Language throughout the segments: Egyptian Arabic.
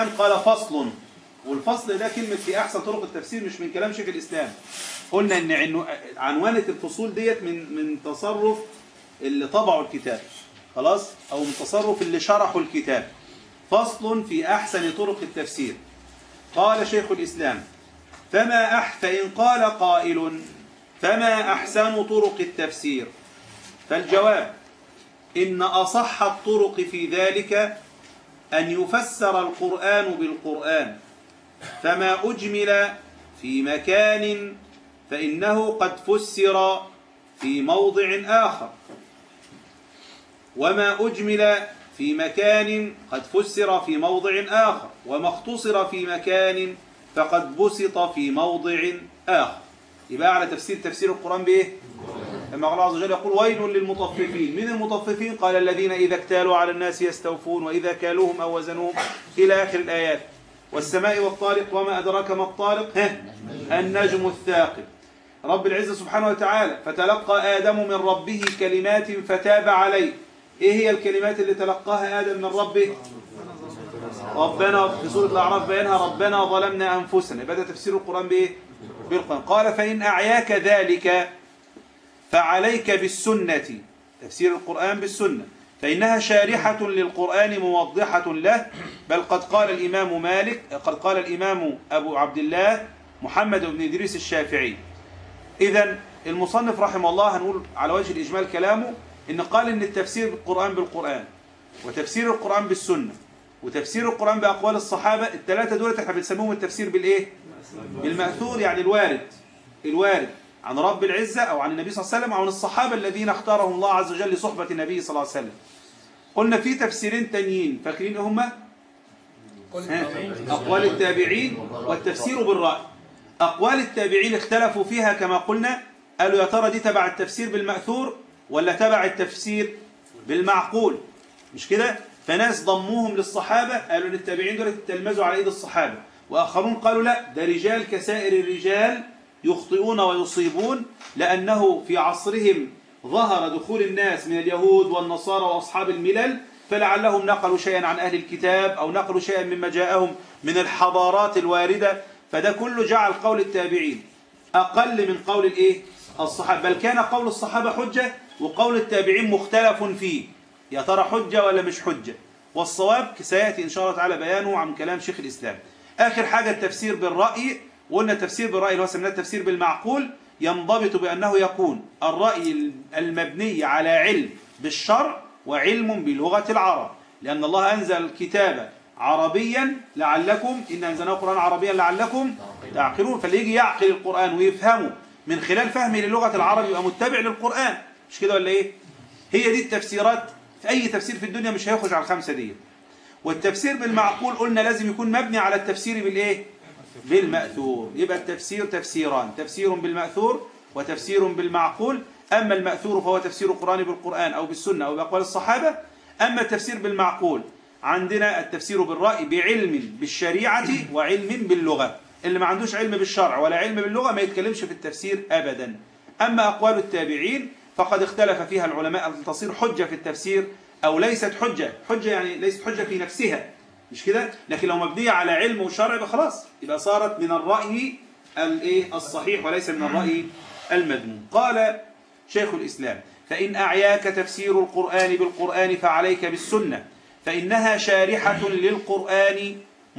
قال فصل والفصل ده كلمة في أحسن طرق التفسير مش من كلام شيخ الإسلام قلنا إن عنو- عنوانة الفصول ديت من من تصرف اللي طبعوا الكتاب خلاص أو من تصرف اللي شرحوا الكتاب فصل في أحسن طرق التفسير قال شيخ الإسلام فما أح فإن قال قائل فما أحسن طرق التفسير فالجواب إن أصح الطرق في ذلك أن يفسر القرآن بالقرآن فما أجمل في مكان فإنه قد فسر في موضع آخر وما أجمل في مكان قد فسر في موضع آخر وما اختصر في مكان فقد بسط في موضع آخر يبقى على تفسير تفسير القرآن بإيه؟ لما الله عز وجل يقول ويل للمطففين من المطففين قال الذين إذا اكتالوا على الناس يستوفون وإذا كالوهم أو وزنوهم إلى آخر الآيات والسماء والطارق وما أدراك ما الطارق ها النجم الثاقب رب العزة سبحانه وتعالى فتلقى آدم من ربه كلمات فتاب عليه إيه هي الكلمات اللي تلقاها آدم من ربه ربنا في سورة الأعراف بينها ربنا ظلمنا أنفسنا يبقى ده تفسير القرآن بإيه بالقرآن قال فإن أعياك ذلك فعليك بالسنة تفسير القرآن بالسنة فإنها شارحة للقرآن موضحة له بل قد قال الإمام مالك قد قال الإمام أبو عبد الله محمد بن إدريس الشافعي إذا المصنف رحمه الله هنقول على وجه الإجمال كلامه إن قال إن التفسير بالقرآن بالقرآن وتفسير القرآن بالسنة وتفسير القرآن بأقوال الصحابة الثلاثة دول احنا بنسميهم التفسير بالإيه؟ بالمأثور يعني الوارد الوارد عن رب العزة أو عن النبي صلى الله عليه وسلم أو عن الصحابة الذين اختارهم الله عز وجل لصحبة النبي صلى الله عليه وسلم قلنا في تفسيرين تانيين فاكرين إيه هما ها؟ أقوال التابعين والتفسير بالرأي أقوال التابعين اختلفوا فيها كما قلنا قالوا يا ترى دي تبع التفسير بالمأثور ولا تبع التفسير بالمعقول مش كده فناس ضموهم للصحابة قالوا ان التابعين دول تلمذوا على ايد الصحابة واخرون قالوا لا ده رجال كسائر الرجال يخطئون ويصيبون لانه في عصرهم ظهر دخول الناس من اليهود والنصارى واصحاب الملل فلعلهم نقلوا شيئا عن اهل الكتاب او نقلوا شيئا مما جاءهم من الحضارات الواردة فده كله جعل قول التابعين اقل من قول الايه الصحابة بل كان قول الصحابة حجة وقول التابعين مختلف فيه يا ترى حجة ولا مش حجة والصواب سيأتي إن شاء الله تعالى بيانه عن كلام شيخ الإسلام آخر حاجة التفسير بالرأي وقلنا التفسير بالرأي اللي هو سميناه التفسير بالمعقول ينضبط بأنه يكون الرأي المبني على علم بالشرع وعلم بلغة العرب لأن الله أنزل الكتاب عربيا لعلكم إن أنزلناه قرآن عربيا لعلكم تعقلون فاللي يجي يعقل القرآن ويفهمه من خلال فهمه للغة العرب يبقى متبع للقرآن مش كده ولا إيه هي دي التفسيرات في أي تفسير في الدنيا مش هيخرج على الخمسة دي والتفسير بالمعقول قلنا لازم يكون مبني على التفسير بالإيه بالمأثور يبقى التفسير تفسيران تفسير بالمأثور وتفسير بالمعقول أما المأثور فهو تفسير القرآن بالقرآن أو بالسنة أو بأقوال الصحابة أما التفسير بالمعقول عندنا التفسير بالرأي بعلم بالشريعة وعلم باللغة اللي ما عندوش علم بالشرع ولا علم باللغة ما يتكلمش في التفسير أبدا أما أقوال التابعين فقد اختلف فيها العلماء هل تصير حجة في التفسير أو ليست حجة حجة يعني ليست حجة في نفسها مش كده لكن لو مبنية على علم وشرع يبقى خلاص يبقى صارت من الرأي الايه الصحيح وليس من الرأي المذموم قال شيخ الإسلام فإن أعياك تفسير القرآن بالقرآن فعليك بالسنة فإنها شارحة للقرآن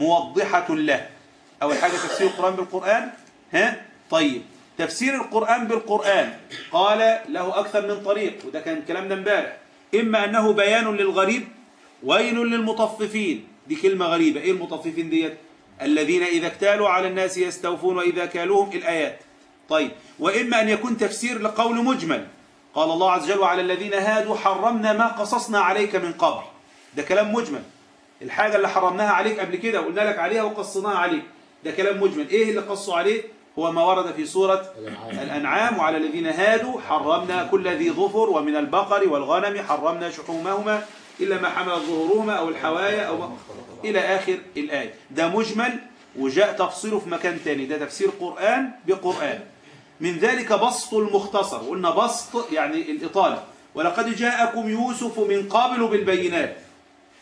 موضحة له أول حاجة تفسير القرآن بالقرآن ها طيب تفسير القرآن بالقرآن قال له أكثر من طريق وده كان كلامنا امبارح إما أنه بيان للغريب ويل للمطففين دي كلمة غريبة إيه المطففين ديت الذين إذا اكتالوا على الناس يستوفون وإذا كالوهم الآيات طيب وإما أن يكون تفسير لقول مجمل قال الله عز وجل وعلى الذين هادوا حرمنا ما قصصنا عليك من قبل ده كلام مجمل الحاجة اللي حرمناها عليك قبل كده وقلنا لك عليها وقصناها عليك ده كلام مجمل إيه اللي قصوا عليه هو ما ورد في سورة الأنعام وعلى الذين هادوا حرمنا كل ذي ظفر ومن البقر والغنم حرمنا شحومهما إلا ما حمل ظهورهما أو الحوايا أو ما إلى آخر الآية ده مجمل وجاء تفصيله في مكان تاني ده تفسير قرآن بقرآن من ذلك بسط المختصر قلنا بسط يعني الإطالة ولقد جاءكم يوسف من قبل بالبينات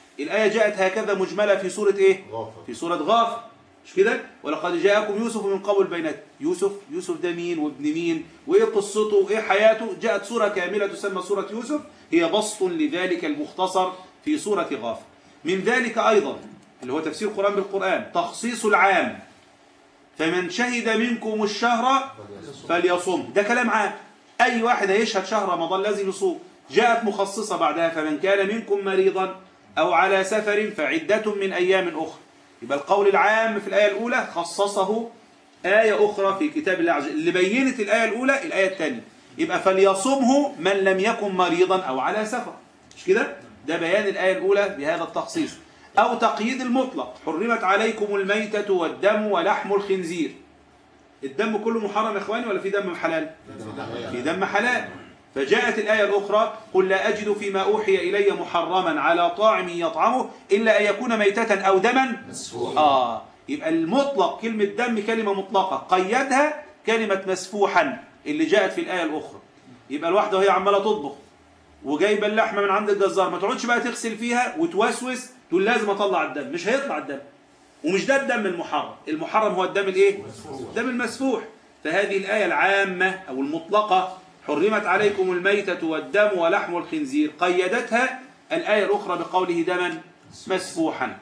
الآية جاءت هكذا مجملة في سورة إيه؟ غافر في سورة غافر مش كده ولقد جاءكم يوسف من قبل بينات يوسف يوسف ده مين وابن مين وايه قصته وايه حياته جاءت سورة كاملة تسمى سورة يوسف هي بسط لذلك المختصر في سورة غافر من ذلك أيضا اللي هو تفسير القرآن بالقرآن تخصيص العام فمن شهد منكم الشهر فليصم ده كلام عام أي واحد هيشهد شهر رمضان لازم يصوم جاءت مخصصة بعدها فمن كان منكم مريضا أو على سفر فعدة من أيام أخرى يبقى القول العام في الآية الأولى خصصه آية أخرى في كتاب الله عز وجل اللي بينت الآية الأولى الآية الثانية يبقى فليصمه من لم يكن مريضا أو على سفر مش كده؟ ده بيان الآية الأولى بهذا التخصيص أو تقييد المطلق حرمت عليكم الميتة والدم ولحم الخنزير الدم كله محرم يا إخواني ولا في دم حلال؟ في دم حلال فجاءت الآية الأخرى قل لا أجد فيما أوحي إلي محرما على طاعم يطعمه إلا أن يكون ميتة أو دما آه يبقى المطلق كلمة دم كلمة مطلقة قيدها كلمة مسفوحا اللي جاءت في الآية الأخرى يبقى الواحدة وهي عمالة تطبخ وجايبه اللحمة من عند الجزار ما تقعدش بقى تغسل فيها وتوسوس تقول لازم أطلع الدم مش هيطلع الدم ومش ده الدم المحرم المحرم هو الدم الايه الدم المسفوح فهذه الآية العامة أو المطلقة حرمت عليكم الميتة والدم ولحم الخنزير قيدتها الآية الأخرى بقوله دما مسفوحا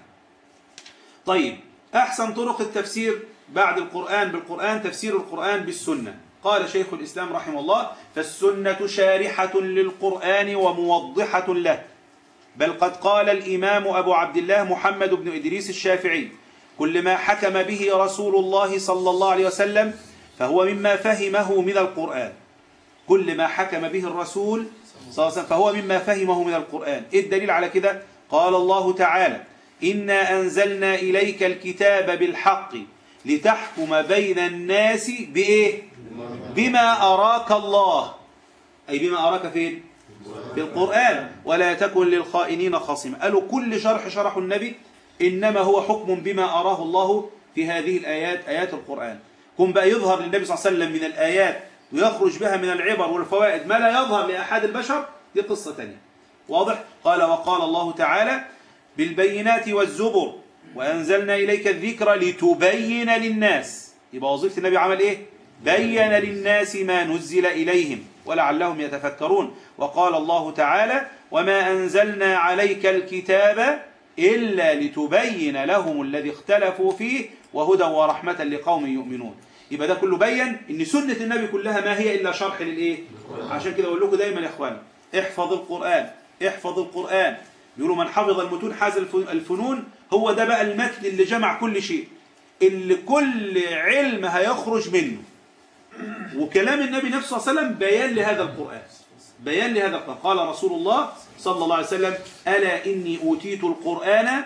طيب أحسن طرق التفسير بعد القرآن بالقرآن تفسير القرآن بالسنة قال شيخ الإسلام رحمه الله فالسنة شارحة للقرآن وموضحة له بل قد قال الإمام أبو عبد الله محمد بن إدريس الشافعي كل ما حكم به رسول الله صلى الله عليه وسلم فهو مما فهمه من القرآن كل ما حكم به الرسول صلى الله عليه وسلم فهو مما فهمه من القرآن إيه الدليل على كده قال الله تعالى إنا أنزلنا إليك الكتاب بالحق لتحكم بين الناس بإيه بما أراك الله أي بما أراك فين في القرآن ولا تكن للخائنين خصيما قالوا كل شرح شرحه النبي إنما هو حكم بما أراه الله في هذه الآيات آيات القرآن كن بقى يظهر للنبي صلى الله عليه وسلم من الآيات ويخرج بها من العبر والفوائد ما لا يظهر لأحد البشر دي قصة تانية واضح قال وقال الله تعالى بالبينات والزبر وأنزلنا إليك الذكر لتبين للناس يبقى وظيفة النبي عمل إيه بين للناس ما نزل إليهم ولعلهم يتفكرون وقال الله تعالى وما أنزلنا عليك الكتاب إلا لتبين لهم الذي اختلفوا فيه وهدى ورحمة لقوم يؤمنون يبقى ده كله بين ان سنة النبي كلها ما هي إلا شرح للإيه عشان كده أقول لكم دايما يا إخواني احفظ القرآن احفظ القرآن يقولوا من حفظ المتون حاز الفنون هو ده بقى المتن اللي جمع كل شيء اللي كل علم هيخرج منه وكلام النبي نفسه صلى الله عليه وسلم بيان لهذا القرآن بيان لهذا القرآن قال رسول الله صلى الله عليه وسلم ألا إني أوتيت القرآن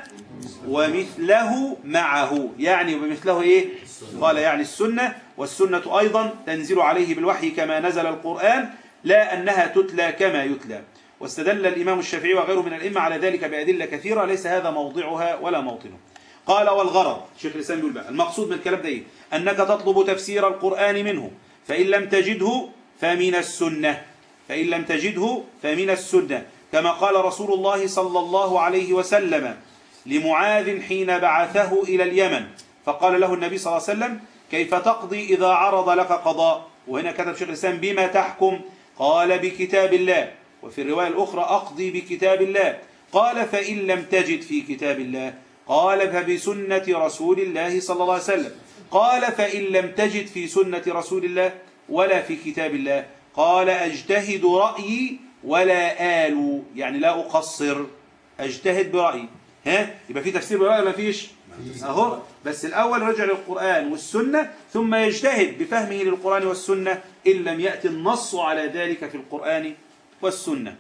ومثله معه يعني ومثله إيه قال يعني السنة والسنة أيضا تنزل عليه بالوحي كما نزل القرآن لا أنها تتلى كما يتلى واستدل الإمام الشافعي وغيره من الأئمة على ذلك بأدلة كثيرة ليس هذا موضعها ولا موطنه قال والغرض شيخ الإسلام يقول بقى المقصود من الكلام ده إيه أنك تطلب تفسير القرآن منه فإن لم تجده فمن السنة فإن لم تجده فمن السنة كما قال رسول الله صلى الله عليه وسلم لمعاذ حين بعثه إلى اليمن فقال له النبي صلى الله عليه وسلم كيف تقضي إذا عرض لك قضاء وهنا كتب شيخ الإسلام بما تحكم قال بكتاب الله وفي الرواية الأخرى أقضي بكتاب الله قال فإن لم تجد في كتاب الله قال فبسنة رسول الله صلى الله عليه وسلم قال فإن لم تجد في سنة رسول الله ولا في كتاب الله قال أجتهد رأيي ولا آل يعني لا أقصر أجتهد برأيي ها يبقى في تفسير برأيي ما فيش أهو بس الأول رجع للقرآن والسنة ثم يجتهد بفهمه للقرآن والسنة إن لم يأتي النص على ذلك في القرآن والسنة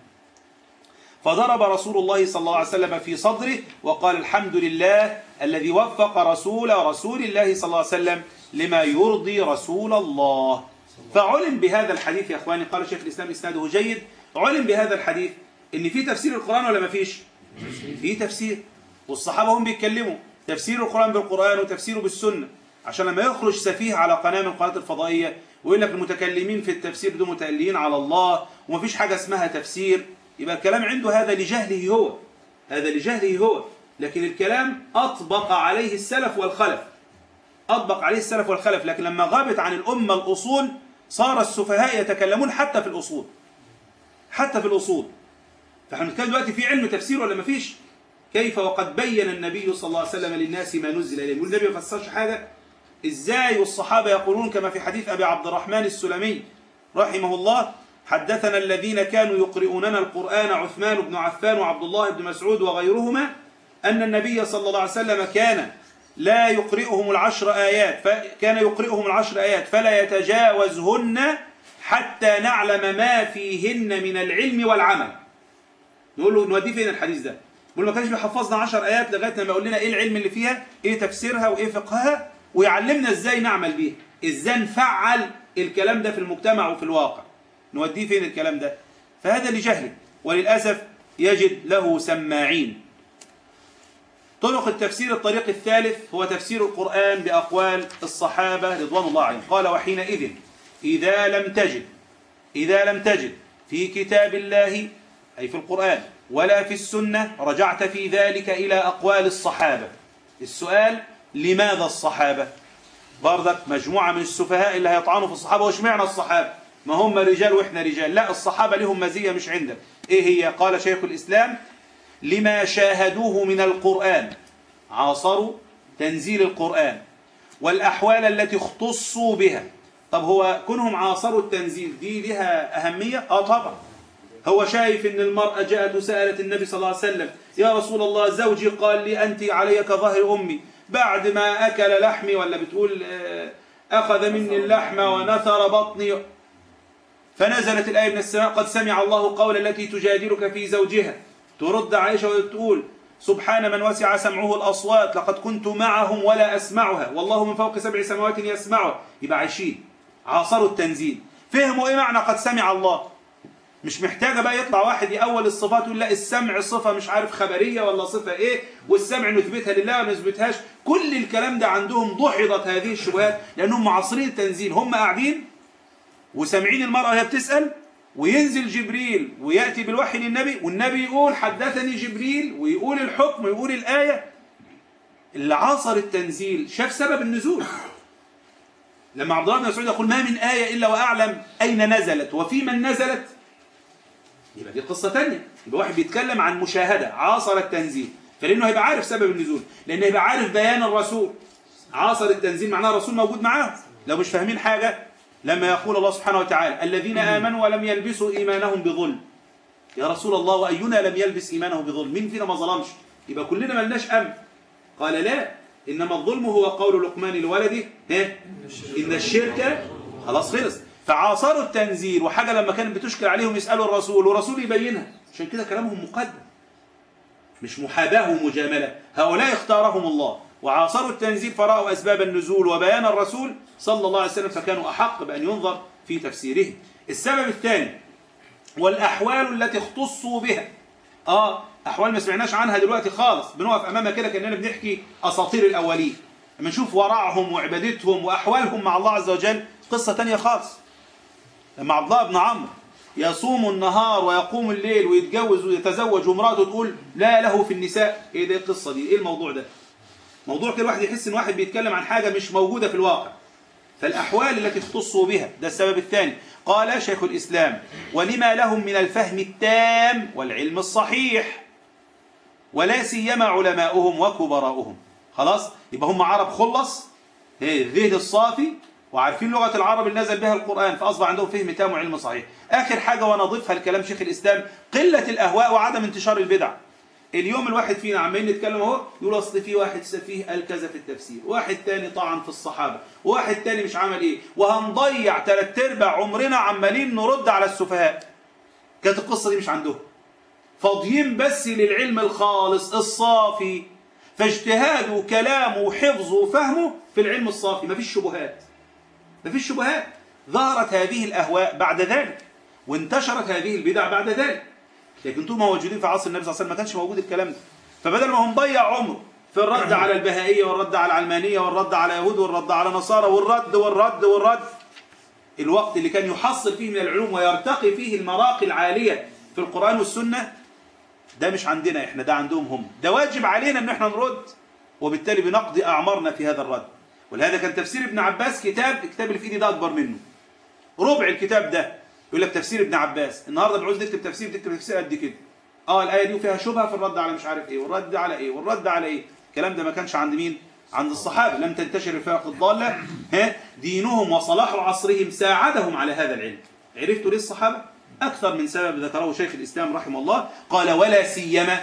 فضرب رسول الله صلى الله عليه وسلم في صدره وقال الحمد لله الذي وفق رسول رسول الله صلى الله عليه وسلم لما يرضي رسول الله فعلم بهذا الحديث يا اخواني قال شيخ الاسلام اسناده جيد علم بهذا الحديث ان في تفسير القران ولا ما فيش في تفسير والصحابه هم بيتكلموا تفسير القران بالقران وتفسيره بالسنه عشان لما يخرج سفيه على قناه من القنوات الفضائيه ويقول لك المتكلمين في التفسير دول متألين على الله ومفيش حاجه اسمها تفسير يبقى الكلام عنده هذا لجهله هو هذا لجهله هو لكن الكلام أطبق عليه السلف والخلف أطبق عليه السلف والخلف لكن لما غابت عن الأمة الأصول صار السفهاء يتكلمون حتى في الأصول حتى في الأصول فاحنا بنتكلم دلوقتي في علم تفسير ولا ما فيش كيف وقد بين النبي صلى الله عليه وسلم للناس ما نزل إليه يقول النبي ما فسرش حاجة إزاي والصحابة يقولون كما في حديث أبي عبد الرحمن السلمي رحمه الله حدثنا الذين كانوا يقرؤوننا القرآن عثمان بن عفان وعبد الله بن مسعود وغيرهما أن النبي صلى الله عليه وسلم كان لا يقرئهم العشر آيات فكان يقرئهم العشر آيات فلا يتجاوزهن حتى نعلم ما فيهن من العلم والعمل نقول له نوديه فين الحديث ده بيقول ما كانش بيحفظنا 10 ايات لغايه لما يقول لنا ايه العلم اللي فيها ايه تفسيرها وايه فقهها ويعلمنا ازاي نعمل بيها ازاي نفعل الكلام ده في المجتمع وفي الواقع نوديه فين الكلام ده فهذا لجهله وللاسف يجد له سماعين طرق التفسير الطريق الثالث هو تفسير القرآن بأقوال الصحابة رضوان الله عليهم قال وحينئذ إذا لم تجد إذا لم تجد في كتاب الله أي في القرآن ولا في السنة رجعت في ذلك إلى أقوال الصحابة السؤال لماذا الصحابة برضك مجموعة من السفهاء اللي هيطعنوا في الصحابة وش معنى الصحابة ما هم رجال وإحنا رجال لا الصحابة لهم مزية مش عندك إيه هي قال شيخ الإسلام لما شاهدوه من القرآن عاصروا تنزيل القرآن والأحوال التي اختصوا بها طب هو كونهم عاصروا التنزيل دي لها أهمية؟ آه طبعا هو شايف ان المرأة جاءت وسألت النبي صلى الله عليه وسلم يا رسول الله زوجي قال لي أنت علي كظهر أمي بعد ما أكل لحمي ولا بتقول أخذ مني اللحم ونثر بطني فنزلت الآية من السماء قد سمع الله قول التي تجادلك في زوجها ترد عائشة وتقول سبحان من وسع سمعه الأصوات لقد كنت معهم ولا أسمعها والله من فوق سبع سماوات يسمعها يبقى عايشين عاصروا التنزيل فهموا إيه معنى قد سمع الله مش محتاجة بقى يطلع واحد يأول الصفات يقول لا السمع صفة مش عارف خبرية ولا صفة ايه والسمع نثبتها لله ولا نثبتهاش كل الكلام ده عندهم دحضت هذه الشبهات لأنهم معاصرين التنزيل هم قاعدين وسامعين المرأة وهي بتسأل وينزل جبريل ويأتي بالوحي للنبي والنبي يقول حدثني جبريل ويقول الحكم ويقول الآية اللي عاصر التنزيل شاف سبب النزول لما عبد الله بن مسعود يقول ما من آية إلا وأعلم أين نزلت وفي من نزلت يبقى دي قصة تانية يبقى واحد بيتكلم عن مشاهدة عاصر التنزيل فلأنه هيبقى عارف سبب النزول لأنه هيبقى عارف بيان الرسول عاصر التنزيل معناه الرسول موجود معاه لو مش فاهمين حاجة لما يقول الله سبحانه وتعالى الذين آمنوا ولم يلبسوا إيمانهم بظلم يا رسول الله وأينا لم يلبس إيمانه بظلم مين فينا ما ظلمش يبقى كلنا ما لناش أمن قال لا إنما الظلم هو قول لقمان لولده ها إن الشرك خلاص خلص فعاصروا التنزيل وحاجة لما كانت بتشكل عليهم يسألوا الرسول والرسول يبينها عشان كده كلامهم مقدم مش محاباة ومجاملة هؤلاء اختارهم الله وعاصروا التنزيل فرأوا أسباب النزول وبيان الرسول صلى الله عليه وسلم فكانوا أحق بأن ينظر في تفسيره السبب الثاني والأحوال التي اختصوا بها آه أحوال ما سمعناش عنها دلوقتي خالص بنقف أمامها كده كأننا بنحكي أساطير الأولين لما نشوف ورعهم وعبادتهم وأحوالهم مع الله عز وجل قصة تانية خالص لما عبد الله بن عمرو يصوم النهار ويقوم الليل ويتجوز ويتزوج ومراته تقول لا له في النساء ايه ده القصه دي ايه الموضوع ده موضوع كده الواحد يحس ان واحد بيتكلم عن حاجه مش موجوده في الواقع فالاحوال التي اختصوا بها ده السبب الثاني قال شيخ الاسلام ولما لهم من الفهم التام والعلم الصحيح ولا سيما علماؤهم وكبراؤهم خلاص يبقى هم عرب خلص الذهن الصافي وعارفين لغة العرب اللي نزل بها القرآن فأصبح عندهم فهم تام وعلم صحيح آخر حاجة ونضيفها لكلام شيخ الإسلام قلة الأهواء وعدم انتشار البدع اليوم الواحد فينا عمالين نتكلم اهو يقول اصل في واحد سفيه قال كذا في التفسير واحد تاني طعن في الصحابه واحد تاني مش عمل ايه وهنضيع ثلاث ارباع عمرنا عمالين نرد على السفهاء كانت القصه دي مش عندهم فاضيين بس للعلم الخالص الصافي فاجتهاده وكلامه وحفظه وفهمه في العلم الصافي مفيش شبهات مفيش شبهات ظهرت هذه الأهواء بعد ذلك وانتشرت هذه البدع بعد ذلك لكن طول ما موجودين في عصر النبي صلى الله عليه وسلم ما كانش موجود الكلام ده فبدل ما هم ضيع عمره في الرد على البهائية والرد على العلمانية والرد على يهود والرد على نصارى والرد والرد والرد الوقت اللي كان يحصل فيه من العلوم ويرتقي فيه المراقي العالية في القرآن والسنة ده مش عندنا احنا ده عندهم هم ده واجب علينا ان احنا نرد وبالتالي بنقضي اعمارنا في هذا الرد ولهذا كان تفسير ابن عباس كتاب الكتاب اللي في ايدي ده اكبر منه ربع الكتاب ده يقول لك تفسير ابن عباس النهارده بعوز نكتب تفسير تكتب تفسير قد كده اه الايه دي وفيها شبهه في الرد على مش عارف ايه والرد على ايه والرد على ايه الكلام ده ما كانش عند مين عند الصحابه لم تنتشر الفرق الضاله ها دينهم وصلاح عصرهم ساعدهم على هذا العلم عرفتوا ليه الصحابه اكثر من سبب ذكره شيخ الاسلام رحمه الله قال ولا سيما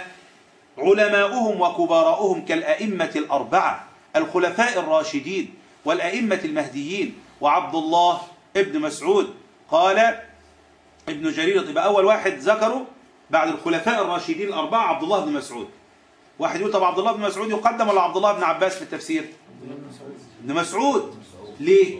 علماؤهم وكبراؤهم كالائمه الاربعه الخلفاء الراشدين والائمه المهديين وعبد الله ابن مسعود قال ابن جرير يبقى اول واحد ذكره بعد الخلفاء الراشدين الاربعه عبد الله بن مسعود واحد يقول طب عبد الله بن مسعود يقدم ولا عبد الله بن عباس في التفسير ابن مسعود ليه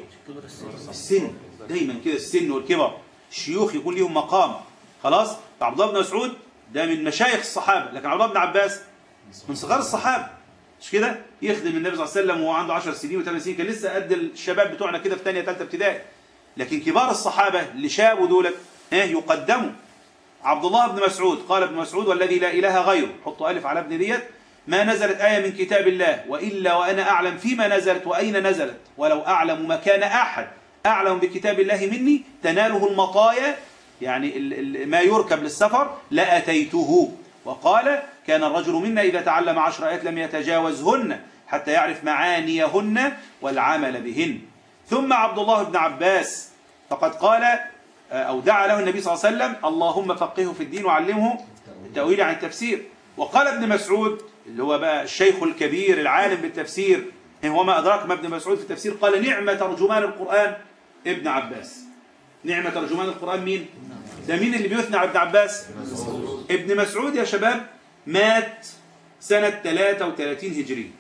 السن دايما كده السن والكبر الشيوخ يكون ليهم مقام خلاص عبد الله بن مسعود ده من مشايخ الصحابه لكن عبد الله بن عباس من صغار الصحابه مش كده يخدم النبي صلى الله عليه وسلم وهو عنده 10 سنين و8 سنين كان لسه قد الشباب بتوعنا كده في ثانيه ثالثه ابتدائي لكن كبار الصحابه اللي شابوا دولت ها يقدموا عبد الله بن مسعود قال ابن مسعود والذي لا اله غيره حطوا الف على ابن ديت ما نزلت آية من كتاب الله وإلا وأنا أعلم فيما نزلت وأين نزلت ولو أعلم مكان أحد أعلم بكتاب الله مني تناله المطايا يعني ال- ال- ما يركب للسفر لأتيته وقال كان الرجل منا إذا تعلم عشر آيات لم يتجاوزهن حتى يعرف معانيهن والعمل بهن ثم عبد الله بن عباس فقد قال أو دعا له النبي صلى الله عليه وسلم اللهم فقهه في الدين وعلمه التأويل عن التفسير وقال ابن مسعود اللي هو بقى الشيخ الكبير العالم بالتفسير هو ما أدراك ما ابن مسعود في التفسير قال نعمة ترجمان القرآن ابن عباس نعمة ترجمان القرآن مين؟ ده مين اللي بيثنى على ابن عباس؟ ابن مسعود يا شباب مات سنة 33 هجري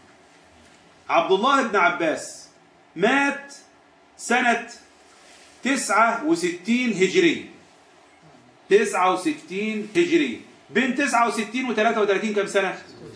عبد الله بن عباس مات سنة 69 هجري 69 هجري بين 69 و 33 كم سنة؟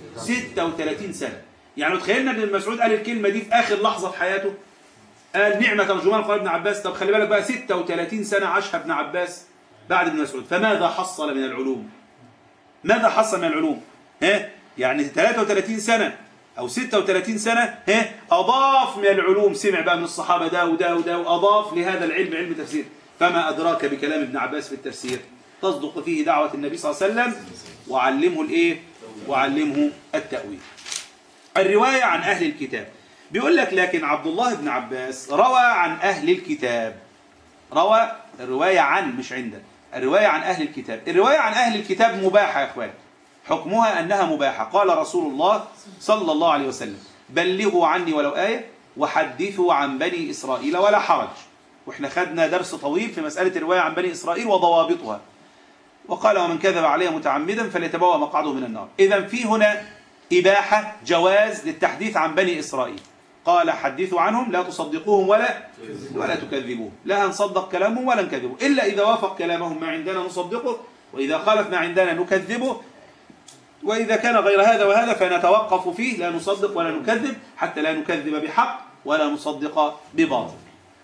36 سنة يعني تخيلنا ابن مسعود قال الكلمة دي في آخر لحظة في حياته قال نعمة ترجمان قال ابن عباس طب خلي بالك بقى 36 سنة عاشها ابن عباس بعد ابن مسعود فماذا حصل من العلوم ماذا حصل من العلوم ها يعني 33 سنة أو 36 سنة ها أضاف من العلوم سمع بقى من الصحابة ده وده وده وأضاف لهذا العلم علم التفسير فما أدراك بكلام ابن عباس في التفسير تصدق فيه دعوة النبي صلى الله عليه وسلم وعلمه الإيه وعلمه التأويل الرواية عن أهل الكتاب بيقول لك لكن عبد الله بن عباس روى عن أهل الكتاب روى الرواية عن مش عند الرواية عن أهل الكتاب الرواية عن أهل الكتاب مباحة يا أخوان حكمها أنها مباحة قال رسول الله صلى الله عليه وسلم بلغوا عني ولو آية وحدثوا عن بني إسرائيل ولا حرج وإحنا خدنا درس طويل في مسألة الرواية عن بني إسرائيل وضوابطها وقال ومن كذب علي متعمدا فليتبوأ مقعده من النار إذا في هنا إباحة جواز للتحديث عن بني إسرائيل قال حدثوا عنهم لا تصدقوهم ولا ولا تكذبوهم لا نصدق كلامهم ولا نكذبه إلا إذا وافق كلامهم ما عندنا نصدقه وإذا خالف ما عندنا نكذبه وإذا كان غير هذا وهذا فنتوقف فيه لا نصدق ولا نكذب حتى لا نكذب بحق ولا نصدق بباطل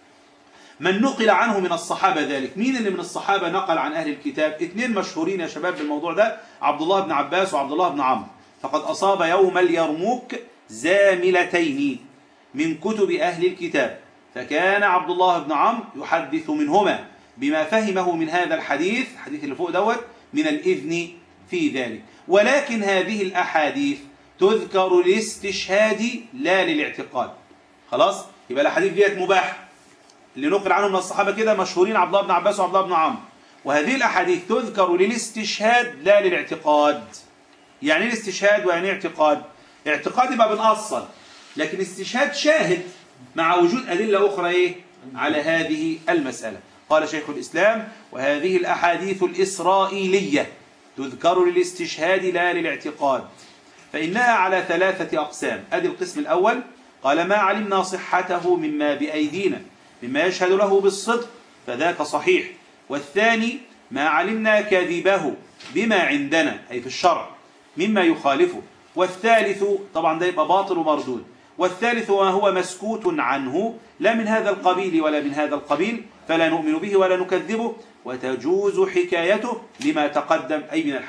من نقل عنه من الصحابة ذلك مين اللي من الصحابة نقل عن أهل الكتاب اثنين مشهورين يا شباب بالموضوع ده عبد الله بن عباس وعبد الله بن عمرو فقد أصاب يوم اليرموك زاملتين من كتب أهل الكتاب فكان عبد الله بن عمرو يحدث منهما بما فهمه من هذا الحديث الحديث اللي فوق دوت من الإذن في ذلك ولكن هذه الأحاديث تذكر للاستشهاد لا للاعتقاد خلاص يبقى الأحاديث ديت مباحة اللي نقل عنهم من الصحابة كده مشهورين عبد الله بن عباس وعبد الله بن عمرو وهذه الأحاديث تذكر للاستشهاد لا للاعتقاد يعني ايه الاستشهاد ويعني ايه اعتقاد اعتقاد يبقى بنأصل لكن استشهاد شاهد مع وجود أدلة أخرى إيه؟ على هذه المسألة قال شيخ الإسلام وهذه الأحاديث الإسرائيلية تذكر للاستشهاد لا للاعتقاد فإنها على ثلاثة أقسام أدي القسم الأول قال ما علمنا صحته مما بأيدينا مما يشهد له بالصدق فذاك صحيح والثاني ما علمنا كذبه بما عندنا أي في الشرع مما يخالفه والثالث طبعا ده يبقى باطل ومردود والثالث ما هو مسكوت عنه لا من هذا القبيل ولا من هذا القبيل فلا نؤمن به ولا نكذبه وتجوز حكايته لما تقدم أي من الحديث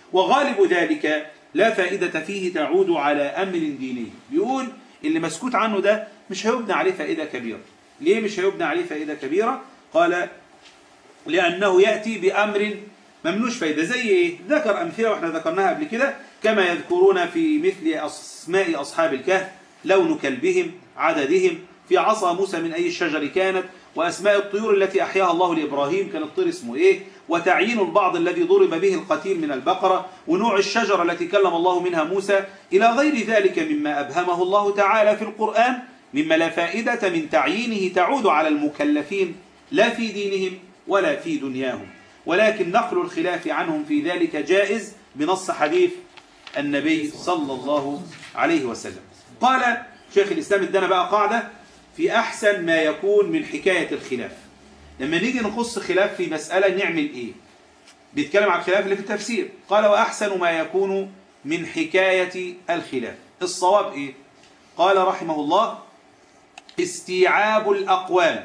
وغالب ذلك لا فائدة فيه تعود على أمر ديني بيقول اللي مسكوت عنه ده مش هيبنى عليه فائدة كبيرة ليه مش هيبنى عليه فائدة كبيرة قال لأنه يأتي بأمر ممنوش فايدة زي إيه ذكر أمثلة وإحنا ذكرناها قبل كده كما يذكرون في مثل أسماء أصحاب الكهف لون كلبهم عددهم في عصا موسى من أي الشجر كانت وأسماء الطيور التي أحياها الله لإبراهيم كان الطير اسمه إيه وتعيين البعض الذي ضرب به القتيل من البقرة ونوع الشجرة التي كلم الله منها موسى إلى غير ذلك مما أبهمه الله تعالى في القرآن مما لا فائدة من تعيينه تعود على المكلفين لا في دينهم ولا في دنياهم ولكن نقل الخلاف عنهم في ذلك جائز بنص حديث النبي صلى الله عليه وسلم قال شيخ الإسلام ادانا بقى قاعدة في أحسن ما يكون من حكاية الخلاف لما نيجي نخص خلاف في مسألة نعمل إيه بيتكلم عن الخلاف اللي في التفسير قال وأحسن ما يكون من حكاية الخلاف الصواب إيه قال رحمه الله استيعاب الأقوال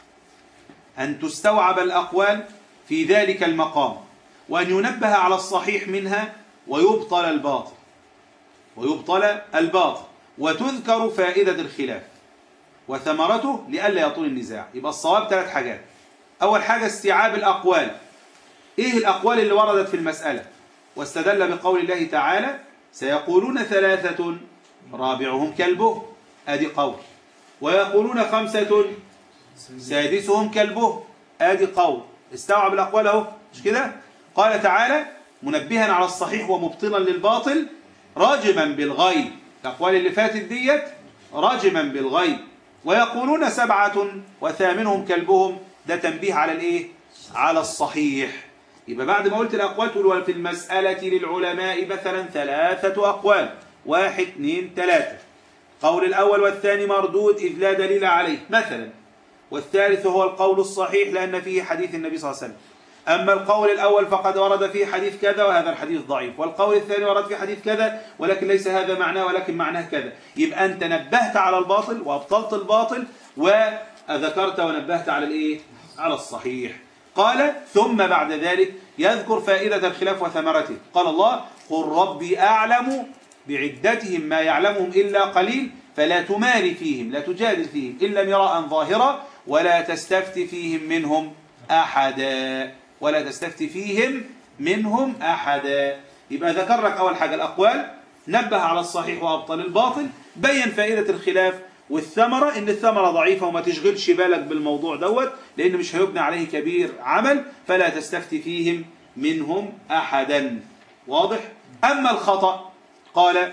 أن تستوعب الأقوال في ذلك المقام وأن ينبه على الصحيح منها ويبطل الباطل ويبطل الباطل وتذكر فائدة الخلاف وثمرته لئلا يطول النزاع يبقى الصواب ثلاث حاجات أول حاجة استيعاب الأقوال إيه الأقوال اللي وردت في المسألة واستدل بقول الله تعالى سيقولون ثلاثة رابعهم كلبه أدي قول ويقولون خمسة سادسهم كلبه آدي قول استوعب الأقوال اهو مش كده قال تعالى منبها على الصحيح ومبطلا للباطل راجما بالغيب الأقوال اللي فاتت ديت راجما بالغيب ويقولون سبعة وثامنهم كلبهم ده تنبيه على الايه على الصحيح يبقى بعد ما قلت الأقوال تقول في المسألة للعلماء مثلا ثلاثة أقوال واحد اثنين ثلاثة قول الأول والثاني مردود إذ لا دليل عليه مثلا والثالث هو القول الصحيح لأن فيه حديث النبي صلى الله عليه وسلم أما القول الأول فقد ورد فيه حديث كذا وهذا الحديث ضعيف والقول الثاني ورد فيه حديث كذا ولكن ليس هذا معناه ولكن معناه كذا يبقى أنت نبهت على الباطل وأبطلت الباطل وذكرت ونبهت على الإيه؟ على الصحيح قال ثم بعد ذلك يذكر فائدة الخلاف وثمرته قال الله قل ربي أعلم بعدتهم ما يعلمهم إلا قليل فلا تماري فيهم لا تجادل فيهم إن لم يرى أن ظاهرا ولا تستفت فيهم منهم أحدا ولا تستفت فيهم منهم أحدا يبقى ذكر لك أول حاجة الأقوال نبه على الصحيح وأبطل الباطل بين فائدة الخلاف والثمرة إن الثمرة ضعيفة وما تشغلش بالك بالموضوع دوت لأن مش هيبنى عليه كبير عمل فلا تستفت فيهم منهم أحدا واضح؟ أما الخطأ قال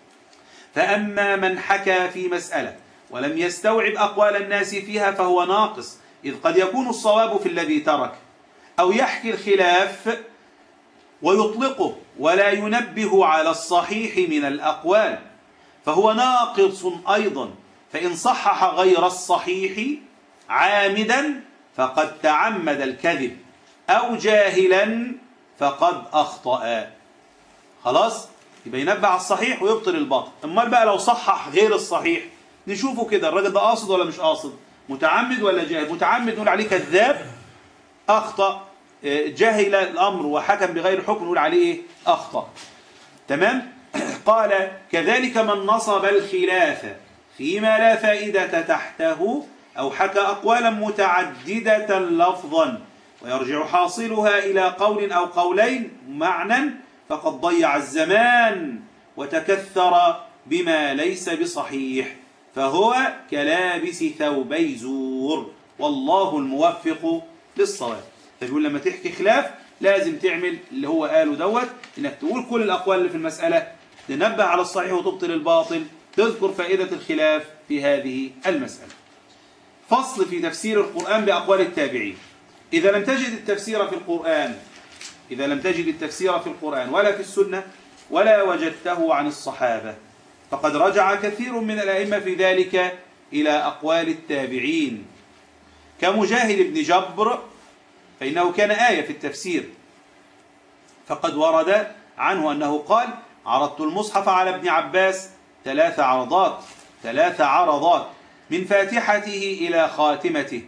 فأما من حكى في مسألة ولم يستوعب أقوال الناس فيها فهو ناقص إذ قد يكون الصواب في الذي ترك أو يحكي الخلاف ويطلقه ولا ينبه على الصحيح من الأقوال فهو ناقص أيضا فإن صحح غير الصحيح عامدا فقد تعمد الكذب أو جاهلا فقد أخطأ خلاص يبقى ينبه على الصحيح ويبطل الباطل امال بقى لو صحح غير الصحيح نشوفه كده الراجل ده قاصد ولا مش قاصد متعمد ولا جاهل متعمد نقول عليه كذاب اخطا جهل الامر وحكم بغير حكم نقول عليه ايه اخطا تمام قال كذلك من نصب الخلاف فيما لا فائدة تحته أو حكى أقوالا متعددة لفظا ويرجع حاصلها إلى قول أو قولين معنى فقد ضيع الزمان وتكثر بما ليس بصحيح فهو كلابس ثوبي زور والله الموفق للصواب فبيقول لما تحكي خلاف لازم تعمل اللي هو قاله دوت انك تقول كل الاقوال اللي في المساله تنبه على الصحيح وتبطل الباطل تذكر فائده الخلاف في هذه المساله فصل في تفسير القران باقوال التابعين اذا لم تجد التفسير في القران إذا لم تجد التفسير في القرآن ولا في السنة ولا وجدته عن الصحابة فقد رجع كثير من الأئمة في ذلك إلى أقوال التابعين كمجاهد بن جبر فإنه كان آية في التفسير فقد ورد عنه أنه قال عرضت المصحف على ابن عباس ثلاث عرضات ثلاث عرضات من فاتحته إلى خاتمته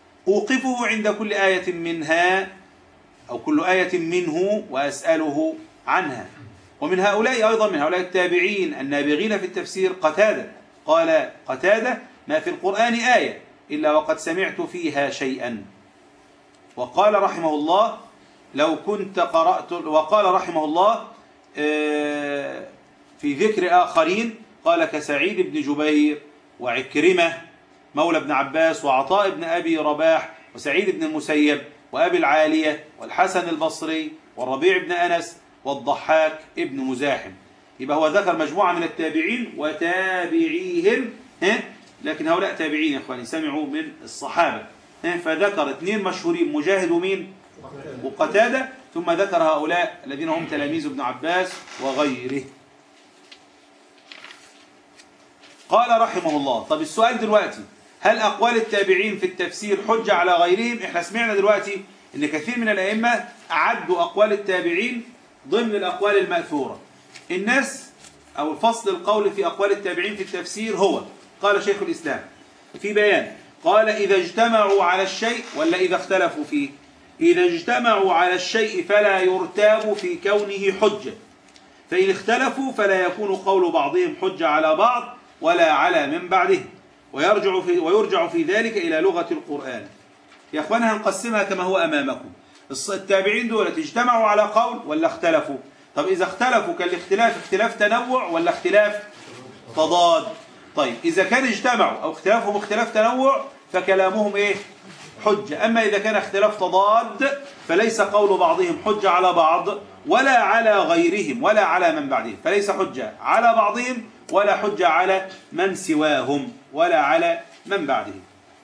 أوقفه عند كل آية منها أو كل آية منه وأسأله عنها ومن هؤلاء أيضا من هؤلاء التابعين النابغين في التفسير قتادة قال قتادة ما في القرآن آية إلا وقد سمعت فيها شيئا وقال رحمه الله لو كنت قرأت وقال رحمه الله آه، في ذكر آخرين قال كسعيد بن جبير وعكرمة مولى ابن عباس وعطاء بن أبي رباح وسعيد بن المسيب وأبي العالية والحسن البصري والربيع بن أنس والضحاك ابن مزاحم يبقى هو ذكر مجموعة من التابعين وتابعيهم ها لكن هؤلاء تابعين يا اخواني سمعوا من الصحابة ها فذكر اثنين مشهورين مجاهد ومين وقتادة ثم ذكر هؤلاء الذين هم تلاميذ ابن عباس وغيره قال رحمه الله طب السؤال دلوقتي هل أقوال التابعين في التفسير حجة على غيرهم احنا سمعنا دلوقتي ان كثير من الأئمة أعدوا أقوال التابعين ضمن الأقوال المأثورة الناس أو الفصل القول في أقوال التابعين في التفسير هو قال شيخ الإسلام في بيان قال إذا اجتمعوا على الشيء ولا إذا اختلفوا فيه إذا اجتمعوا على الشيء فلا يرتاب في كونه حجة فإن اختلفوا فلا يكون قول بعضهم حجة على بعض ولا على من بعده ويرجع في, ويرجع في ذلك إلى لغة القرآن يا أخوانا هنقسمها كما هو أمامكم التابعين دول اجتمعوا على قول ولا اختلفوا طب إذا اختلفوا كان الاختلاف اختلاف تنوع ولا اختلاف تضاد طيب إذا كان اجتمعوا أو اختلافهم اختلاف تنوع فكلامهم إيه حجة أما إذا كان اختلاف تضاد فليس قول بعضهم حجة على بعض ولا على غيرهم ولا على من بعدهم فليس حجة على بعضهم ولا حجة على من سواهم ولا على من بعدهم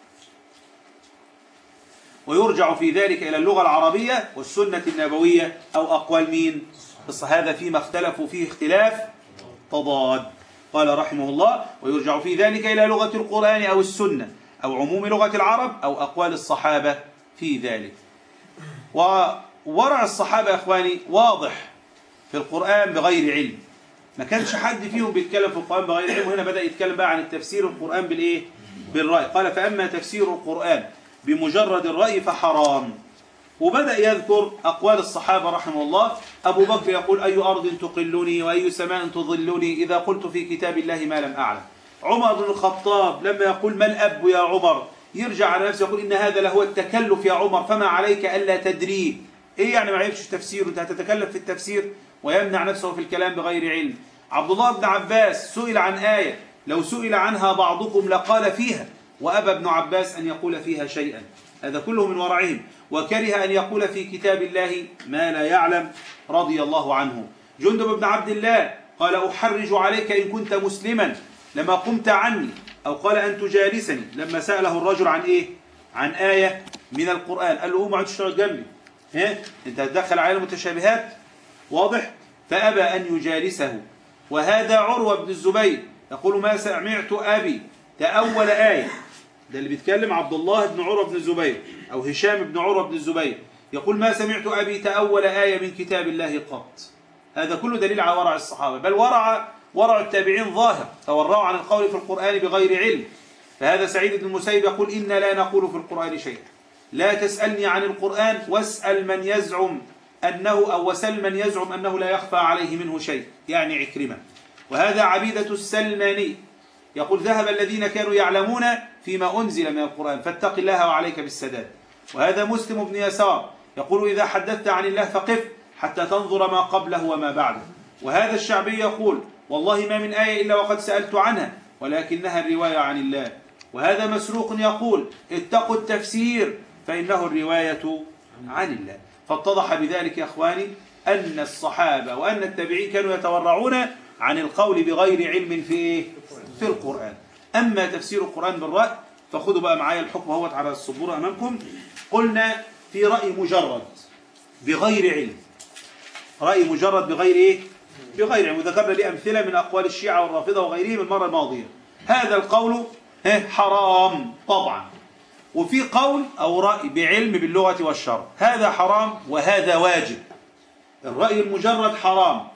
ويرجع في ذلك إلى اللغة العربية والسنة النبوية أو أقوال مين هذا فيما اختلفوا فيه اختلاف تضاد قال رحمه الله ويرجع في ذلك إلى لغة القرآن أو السنة أو عموم لغة العرب أو أقوال الصحابة في ذلك وورع الصحابة يا أخواني واضح في القرآن بغير علم ما كانش حد فيهم بيتكلم في القرآن بغير علم وهنا بدأ يتكلم بقى عن التفسير القرآن بالإيه؟ بالرأي قال فأما تفسير القرآن بمجرد الرأي فحرام وبدأ يذكر أقوال الصحابة رحمه الله أبو بكر يقول أي أرض تقلني وأي سماء تظلني إذا قلت في كتاب الله ما لم أعلم عمر بن الخطاب لما يقول ما الأب يا عمر يرجع على نفسه يقول إن هذا لهو التكلف يا عمر فما عليك ألا تدري إيه يعني ما عرفش تفسير أنت هتتكلف في التفسير ويمنع نفسه في الكلام بغير علم عبد الله بن عباس سئل عن آية لو سئل عنها بعضكم لقال فيها وأبى ابن عباس أن يقول فيها شيئا هذا كله من ورعهم وكره أن يقول في كتاب الله ما لا يعلم رضي الله عنه جندب بن عبد الله قال أحرج عليك إن كنت مسلما لما قمت عني أو قال أن تجالسني لما سأله الرجل عن إيه عن آية من القرآن قال له هو ما عادش تقعد جنبي ها انت هتدخل على المتشابهات واضح فأبى أن يجالسه وهذا عروة بن الزبير يقول ما سمعت أبي تأول آية ده اللي بيتكلم عبد الله بن عروة بن الزبير أو هشام بن عروة بن الزبير يقول ما سمعت أبي تأول آية من كتاب الله قط هذا كله دليل على ورع الصحابة بل ورع ورع التابعين ظاهر تورعوا عن القول في القرآن بغير علم فهذا سعيد بن المسيب يقول إنا لا نقول في القرآن شيئا لا تسألني عن القرآن واسأل من يزعم أنه أو وسل من يزعم أنه لا يخفى عليه منه شيء يعني عكرمة وهذا عبيدة السلماني يقول ذهب الذين كانوا يعلمون فيما أنزل من القرآن فاتق الله وعليك بالسداد وهذا مسلم بن يسار يقول إذا حدثت عن الله فقف حتى تنظر ما قبله وما بعده وهذا الشعبي يقول والله ما من آية إلا وقد سألت عنها ولكنها الرواية عن الله وهذا مسروق يقول اتقوا التفسير فإنه الرواية عن الله فاتضح بذلك يا أخواني أن الصحابة وأن التابعين كانوا يتورعون عن القول بغير علم في في القرآن أما تفسير القرآن بالرأي فخذوا بقى معايا الحكم اهوت على السبورة أمامكم قلنا في رأي مجرد بغير علم رأي مجرد بغير إيه؟ بغير علم وذكرنا لي أمثلة من أقوال الشيعة والرافضة وغيرهم المرة الماضية هذا القول حرام طبعا وفي قول أو رأي بعلم باللغة والشرع هذا حرام وهذا واجب الرأي المجرد حرام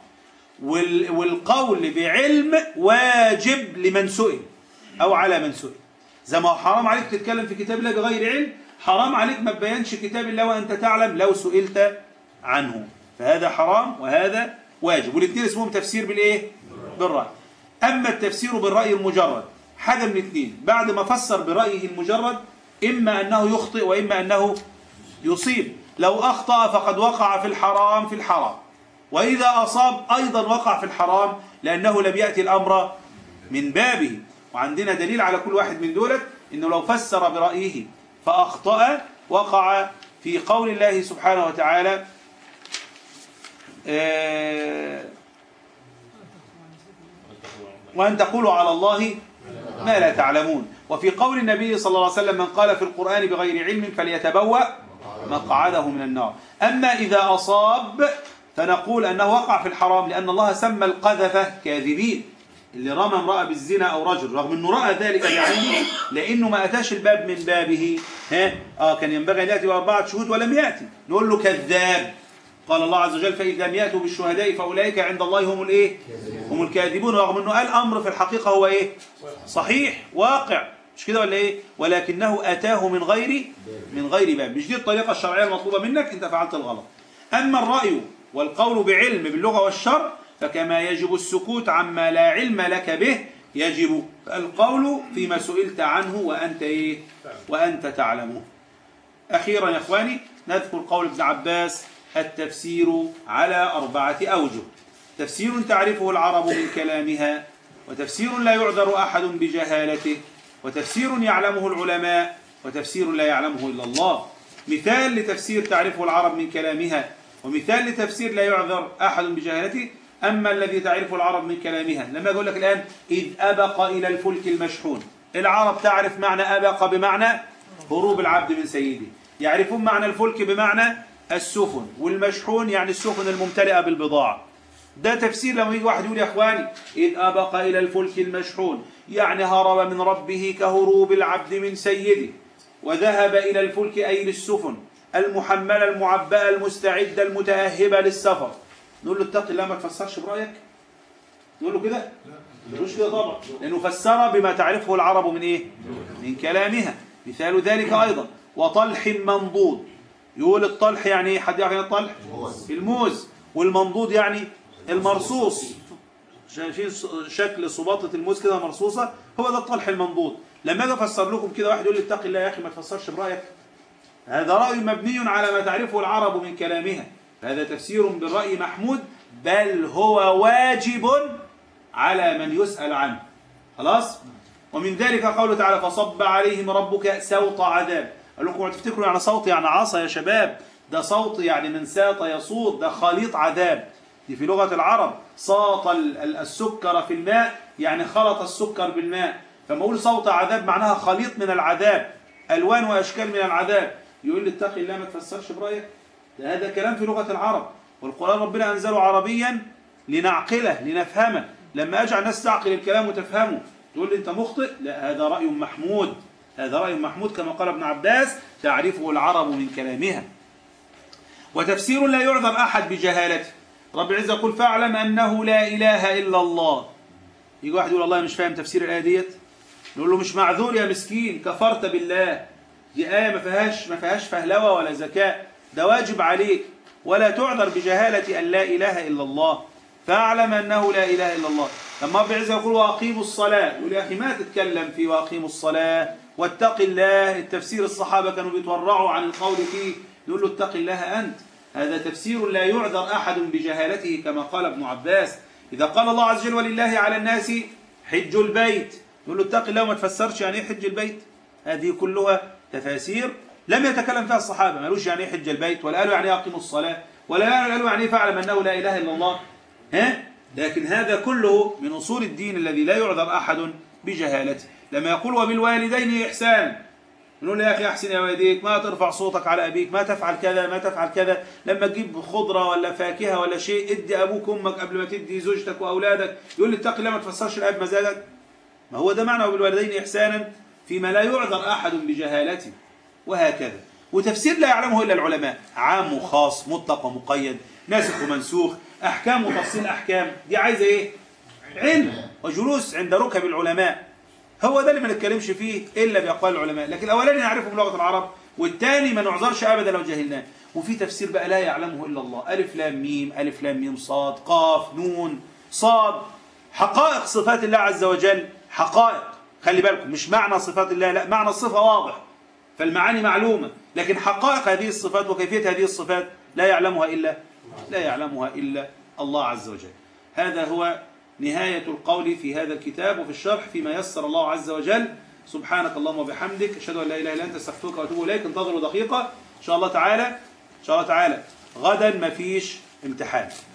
والقول بعلم واجب لمن سئل أو على من سئل زي ما حرام عليك تتكلم في كتاب الله بغير علم حرام عليك ما تبينش كتاب الله وأنت تعلم لو سئلت عنه فهذا حرام وهذا واجب والاثنين اسمهم تفسير بالايه بالرأي أما التفسير بالرأي المجرد حاجة من الاثنين بعد ما فسر برأيه المجرد إما أنه يخطئ وإما أنه يصيب لو أخطأ فقد وقع في الحرام في الحرام وإذا أصاب أيضا وقع في الحرام لأنه لم يأتي الأمر من بابه وعندنا دليل على كل واحد من دولت إنه لو فسر برأيه فأخطأ وقع في قول الله سبحانه وتعالى آه، وأن تقولوا على الله ما لا تعلمون وفي قول النبي صلى الله عليه وسلم من قال في القرآن بغير علم فليتبوأ مقعده من النار أما إذا أصاب فنقول أنه وقع في الحرام لأن الله سمى القذفة كاذبين اللي رمى امرأة بالزنا أو رجل رغم أنه رأى ذلك بعينه لأنه ما أتاش الباب من بابه ها آه كان ينبغي أن يأتي بأربعة شهود ولم يأتي نقول له كذاب قال الله عز وجل فإذا لم يأتوا بالشهداء فأولئك عند الله هم الإيه هم الكاذبون رغم أنه قال أمر في الحقيقة هو إيه صحيح واقع مش كده ولا إيه ولكنه أتاه من غير من غير باب مش دي الطريقة الشرعية المطلوبة منك أنت فعلت الغلط أما الرأي والقول بعلم باللغة والشرع فكما يجب السكوت عما لا علم لك به يجب القول فيما سئلت عنه وأنت إيه وأنت تعلمه أخيرا يا إخواني نذكر قول ابن عباس التفسير على أربعة أوجه تفسير تعرفه العرب من كلامها وتفسير لا يعذر أحد بجهالته وتفسير يعلمه العلماء وتفسير لا يعلمه إلا الله مثال لتفسير تعرفه العرب من كلامها ومثال لتفسير لا يعذر أحد بجهالته أما الذي تعرفه العرب من كلامها لما يقول لك الآن إذ أبق إلى الفلك المشحون العرب تعرف معنى أبق بمعنى هروب العبد من سيده يعرفون معنى الفلك بمعنى السفن والمشحون يعني السفن الممتلئة بالبضاعة ده تفسير لما يجي واحد يقول يا اخواني إذ أبق إلى الفلك المشحون يعني هرب من ربه كهروب العبد من سيده وذهب إلى الفلك أي للسفن المحملة المعبأة المستعدة المتأهبة للسفر نقول له اتق الله ما تفسرش برأيك نقول له كده مش كده طبعا لأنه فسر بما تعرفه العرب من إيه من كلامها مثال ذلك أيضا وطلح منضود يقول الطلح يعني ايه حد يعرف يعني الطلح الموز والمنضود يعني المرصوص شايفين شكل صباطة الموز كده مرصوصة هو ده الطلح المنضود لما اجي افسر لكم كده واحد يقول لي اتق الله يا اخي ما تفسرش برايك هذا رأي مبني على ما تعرفه العرب من كلامها هذا تفسير بالرأي محمود بل هو واجب على من يسأل عنه خلاص ومن ذلك قوله تعالى فصب عليهم ربك سوط عذاب قال لكم تفتكروا يعني صوت يعني عصا يا شباب ده صوت يعني من ساط يصوت ده خليط عذاب دي في لغة العرب صاط السكر في الماء يعني خلط السكر بالماء فما اقول صوت عذاب معناها خليط من العذاب ألوان وأشكال من العذاب يقول لي اتقي الله ما تفسرش برأيك ده هذا كلام في لغة العرب والقرآن ربنا أنزله عربيا لنعقله لنفهمه لما أجعل الناس تعقل الكلام وتفهمه تقول لي أنت مخطئ لا هذا رأي محمود هذا رأي محمود كما قال ابن عباس تعرفه العرب من كلامها وتفسير لا يعذر أحد بجهالته رب العزة يقول فاعلم أنه لا إله إلا الله يجي واحد يقول الله مش فاهم تفسير الآية ديت نقول له مش معذور يا مسكين كفرت بالله دي آية ما فيهاش ما فيهاش فهلوة ولا ذكاء ده واجب عليك ولا تعذر بجهالة أن لا إله إلا الله فاعلم أنه لا إله إلا الله لما رب العزة يقول وأقيموا الصلاة يقول يا أخي ما تتكلم في وأقيموا الصلاة واتق الله التفسير الصحابة كانوا بيتورعوا عن القول فيه يقول له اتق الله أنت هذا تفسير لا يعذر أحد بجهالته كما قال ابن عباس إذا قال الله عز وجل ولله على الناس حج البيت يقول له اتق الله وما تفسرش يعني ايه حج البيت هذه كلها تفاسير لم يتكلم فيها الصحابة ما قالوش يعني ايه حج البيت ولا قالوا يعني ايه أقيموا الصلاة ولا قالوا يعني ايه فاعلم أنه لا إله إلا الله ها لكن هذا كله من أصول الدين الذي لا يعذر أحد بجهالته لما يقول وبالوالدين إحسان نقول يا أخي أحسن يا والديك ما ترفع صوتك على أبيك ما تفعل كذا ما تفعل كذا لما تجيب خضرة ولا فاكهة ولا شيء ادي أبوك وأمك قبل ما تدي زوجتك وأولادك يقول لي اتق الله ما تفسرش الآية بمزاجك ما هو ده معنى وبالوالدين إحسانا فيما لا يعذر أحد بجهالته وهكذا وتفسير لا يعلمه إلا العلماء عام وخاص مطلق ومقيد ناسخ ومنسوخ أحكام وتفصيل أحكام دي عايزة إيه علم وجلوس عند ركب العلماء هو ده اللي ما نتكلمش فيه إلا بأقوال العلماء لكن الأولاني نعرفه بلغة العرب والتاني ما نعذرش ابدا لو جهلناه وفي تفسير بقى لا يعلمه الا الله الف لام ميم الف لام ميم صاد قاف نون صاد حقائق صفات الله عز وجل حقائق خلي بالكم مش معنى صفات الله لا معنى الصفه واضح فالمعاني معلومه لكن حقائق هذه الصفات وكيفيه هذه الصفات لا يعلمها الا لا يعلمها الا الله عز وجل هذا هو نهاية القول في هذا الكتاب وفي الشرح فيما يسر الله عز وجل سبحانك اللهم وبحمدك أشهد أن لا إله إلا أنت استغفرك وأتوب إليك انتظروا دقيقة إن شاء الله تعالى إن شاء الله تعالى غدا ما فيش امتحان